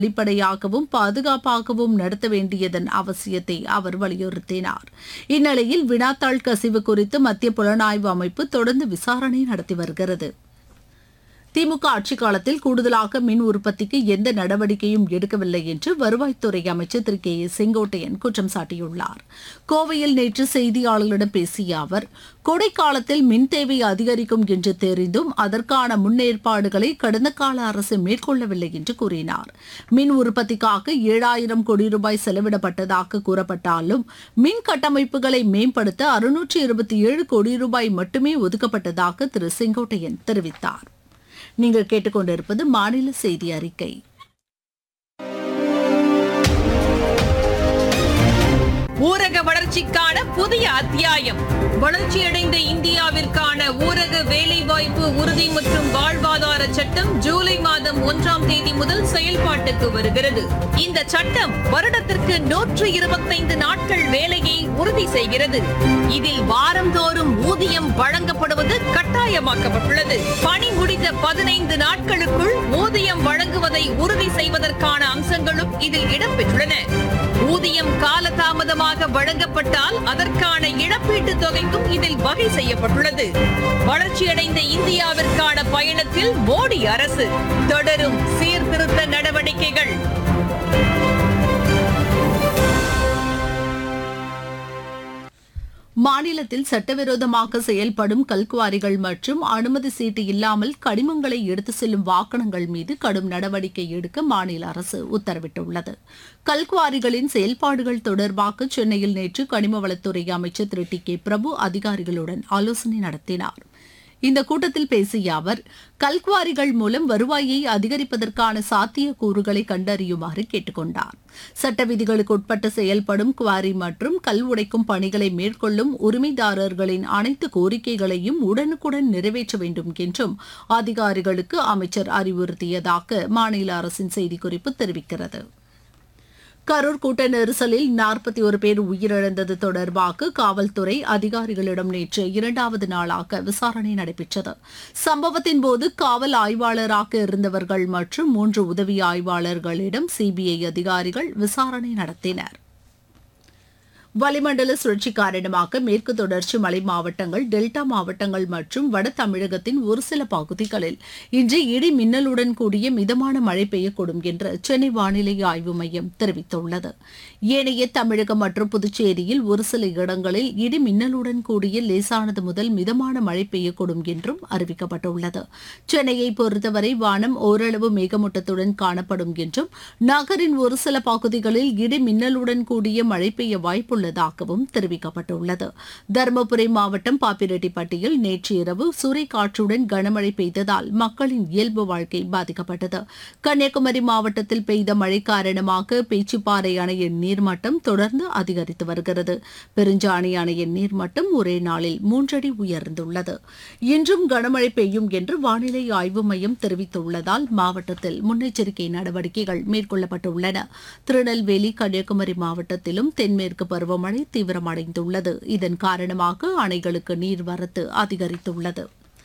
வெளிப்படையாகவும் பாதுகாப்பாகவும் நடத்த வேண்டியதன் அவசியத்தை அவர் வலியுறுத்தினார் இந்நிலையில் வினாத்தாள் கசிவு குறித்து மத்திய புலனாய்வு அமைப்பு தொடர்ந்து விசாரணை நடத்தி வருகிறது திமுக ஆட்சிக் காலத்தில் கூடுதலாக மின் உற்பத்திக்கு எந்த நடவடிக்கையும் எடுக்கவில்லை என்று வருவாய்த்துறை அமைச்சர் திரு கே ஏ செங்கோட்டையன் குற்றம் சாட்டியுள்ளார் கோவையில் நேற்று செய்தியாளர்களிடம் பேசிய அவர் கோடைக்காலத்தில் மின் தேவை அதிகரிக்கும் என்று தெரிந்தும் அதற்கான முன்னேற்பாடுகளை கடந்த கால அரசு மேற்கொள்ளவில்லை என்று கூறினார் மின் உற்பத்திக்காக ஏழாயிரம் கோடி ரூபாய் செலவிடப்பட்டதாக கூறப்பட்டாலும் மின் கட்டமைப்புகளை மேம்படுத்த அறுநூற்று இருபத்தி ஏழு கோடி ரூபாய் மட்டுமே ஒதுக்கப்பட்டதாக திரு செங்கோட்டையன் தெரிவித்தார் நீங்கள் கேட்டுக்கொண்டிருப்பது மாநில செய்தி அறிக்கை ஊரக வளர்ச்சிக்கான புதிய அத்தியாயம் வளர்ச்சியடைந்த இந்தியாவிற்கான ஊரக வேலைவாய்ப்பு உறுதி மற்றும் வாழ்வாதார சட்டம் ஜூலை மாதம் ஒன்றாம் தேதி முதல் செயல்பாட்டுக்கு வருகிறது இந்த சட்டம் வருடத்திற்கு நூற்று இருபத்தைந்து நாட்கள் வேலையை உறுதி செய்கிறது இதில் வாரந்தோறும் ஊதியம் வழங்கப்படுவது கட்டாயமாக்கப்பட்டுள்ளது பணி முடிந்த பதினைந்து நாட்களுக்குள் ஊதியம் வழங்குவதை உறுதி செய்வதற்கான அம்சங்களும் இதில் இடம்பெற்றுள்ளன ஊதியம் காலதாமதமாக வழங்கப்பட்டால் அதற்கான இழப்பீட்டுத் தொகைக்கும் இதில் வகை செய்யப்பட்டுள்ளது வளர்ச்சியடைந்த இந்தியாவிற்கான பயணத்தில் மோடி அரசு தொடரும் சீர்திருத்த நடவடிக்கைகள் மாநிலத்தில் சட்டவிரோதமாக செயல்படும் கல்குவாரிகள் மற்றும் அனுமதி சீட்டு இல்லாமல் கனிமங்களை எடுத்து செல்லும் வாகனங்கள் மீது கடும் நடவடிக்கை எடுக்க மாநில அரசு உத்தரவிட்டுள்ளது கல்குவாரிகளின் செயல்பாடுகள் தொடர்பாக சென்னையில் நேற்று கனிம வளத்துறை அமைச்சர் திரு டி கே பிரபு அதிகாரிகளுடன் ஆலோசனை நடத்தினார் இந்த கூட்டத்தில் பேசிய அவர் கல்குவாரிகள் மூலம் வருவாயை அதிகரிப்பதற்கான சாத்திய கூறுகளை கண்டறியுமாறு கேட்டுக்கொண்டார் சட்ட விதிகளுக்கு உட்பட்டு செயல்படும் குவாரி மற்றும் கல் உடைக்கும் பணிகளை மேற்கொள்ளும் உரிமைதாரர்களின் அனைத்து கோரிக்கைகளையும் உடனுக்குடன் நிறைவேற்ற வேண்டும் என்றும் அதிகாரிகளுக்கு அமைச்சர் அறிவுறுத்தியதாக மாநில அரசின் செய்திக்குறிப்பு தெரிவிக்கிறது கரூர் கூட்ட நெரிசலில் நாற்பத்தி ஒரு பேர் உயிரிழந்தது தொடர்பாக காவல்துறை அதிகாரிகளிடம் நேற்று இரண்டாவது நாளாக விசாரணை நடைபெற்றது சம்பவத்தின் போது காவல் ஆய்வாளராக இருந்தவர்கள் மற்றும் மூன்று உதவி ஆய்வாளர்களிடம் சிபிஐ அதிகாரிகள் விசாரணை நடத்தினர் வளிமண்டல சுழற்சி காரணமாக மேற்கு தொடர்ச்சி மலை மாவட்டங்கள் டெல்டா மாவட்டங்கள் மற்றும் வட தமிழகத்தின் ஒரு சில பகுதிகளில் இன்று இடி மின்னலுடன் கூடிய மிதமான மழை பெய்யக்கூடும் என்று சென்னை வானிலை ஆய்வு மையம் தெரிவித்துள்ளது ஏனைய தமிழகம் மற்றும் புதுச்சேரியில் ஒரு சில இடங்களில் இடி மின்னலுடன் கூடிய லேசானது முதல் மிதமான மழை பெய்யக்கூடும் என்றும் அறிவிக்கப்பட்டுள்ளது சென்னையை பொறுத்தவரை வானம் ஓரளவு மேகமூட்டத்துடன் காணப்படும் என்றும் நகரின் ஒரு சில பகுதிகளில் இடி மின்னலுடன் கூடிய மழை பெய்ய வாய்ப்பு உள்ளதாகவும் தெரிவிக்கப்பட்டுள்ளது தருமபுரி மாவட்டம் பாப்பிரெட்டிப்பட்டியில் நேற்று இரவு சூறைக்காற்றுடன் கனமழை பெய்ததால் மக்களின் இயல்பு வாழ்க்கை பாதிக்கப்பட்டது கன்னியாகுமரி மாவட்டத்தில் பெய்த மழை காரணமாக பேச்சிப்பாறை அணையின் நீர்மட்டம் தொடர்ந்து அதிகரித்து வருகிறது பெருஞ்சாணி அணையின் நீர்மட்டம் ஒரே நாளில் மூன்றடி உயர்ந்துள்ளது இன்றும் கனமழை பெய்யும் என்று வானிலை ஆய்வு மையம் தெரிவித்துள்ளதால் மாவட்டத்தில் முன்னெச்சரிக்கை நடவடிக்கைகள் மேற்கொள்ளப்பட்டுள்ளன திருநெல்வேலி கன்னியாகுமரி மாவட்டத்திலும் தென்மேற்கு பருவமழை தீவிரமடைந்துள்ளது இதன் காரணமாக அணைகளுக்கு நீர்வரத்து அதிகரித்துள்ளது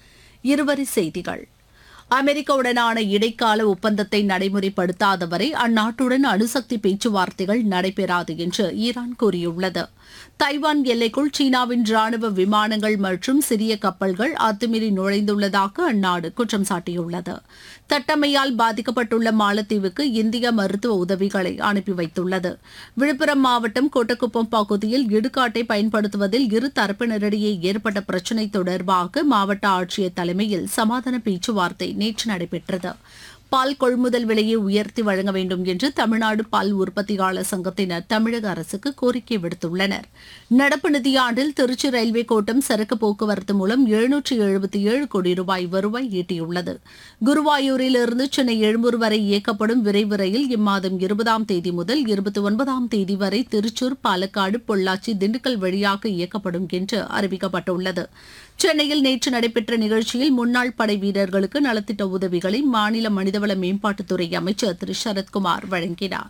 இருவரி செய்திகள் அமெரிக்காவுடனான இடைக்கால ஒப்பந்தத்தை நடைமுறைப்படுத்தாதவரை அந்நாட்டுடன் அணுசக்தி பேச்சுவார்த்தைகள் நடைபெறாது என்று ஈரான் கூறியுள்ளது தைவான் எல்லைக்குள் சீனாவின் ராணுவ விமானங்கள் மற்றும் சிறிய கப்பல்கள் அத்துமீறி நுழைந்துள்ளதாக அந்நாடு குற்றம் சாட்டியுள்ளது தட்டமையால் பாதிக்கப்பட்டுள்ள மாலத்தீவுக்கு இந்திய மருத்துவ உதவிகளை அனுப்பி வைத்துள்ளது விழுப்புரம் மாவட்டம் கோட்டக்குப்பம் பகுதியில் இடுகாட்டை பயன்படுத்துவதில் இரு தரப்பினரிடையே ஏற்பட்ட பிரச்சினை தொடர்பாக மாவட்ட ஆட்சியர் தலைமையில் சமாதான பேச்சுவார்த்தை நேற்று நடைபெற்றது பால் கொள்முதல் விலையை உயர்த்தி வழங்க வேண்டும் என்று தமிழ்நாடு பால் உற்பத்தியாளர் சங்கத்தினர் தமிழக அரசுக்கு கோரிக்கை விடுத்துள்ளனர் நடப்பு நிதியாண்டில் திருச்சி ரயில்வே கோட்டம் சரக்கு போக்குவரத்து மூலம் எழுநூற்று எழுபத்தி ஏழு கோடி ரூபாய் வருவாய் ஈட்டியுள்ளது குருவாயூரில் இருந்து சென்னை எழும்பூர் வரை இயக்கப்படும் விரைவு ரயில் இம்மாதம் இருபதாம் தேதி முதல் இருபத்தி ஒன்பதாம் தேதி வரை திருச்சூர் பாலக்காடு பொள்ளாச்சி திண்டுக்கல் வழியாக இயக்கப்படும் என்று அறிவிக்கப்பட்டுள்ளது சென்னையில் நேற்று நடைபெற்ற நிகழ்ச்சியில் முன்னாள் படை வீரர்களுக்கு நலத்திட்ட உதவிகளை மாநில மனிதவள மேம்பாட்டுத்துறை அமைச்சர் திரு சரத்குமார் வழங்கினார்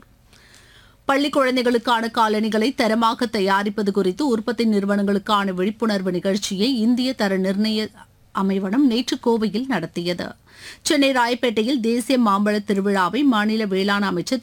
பள்ளி குழந்தைகளுக்கான காலணிகளை தரமாக தயாரிப்பது குறித்து உற்பத்தி நிறுவனங்களுக்கான விழிப்புணர்வு நிகழ்ச்சியை இந்திய தர நிர்ணய அமைவனம் நேற்று கோவையில் நடத்தியது சென்னை ராயப்பேட்டையில் தேசிய மாம்பழ திருவிழாவை மாநில வேளாண் அமைச்சர்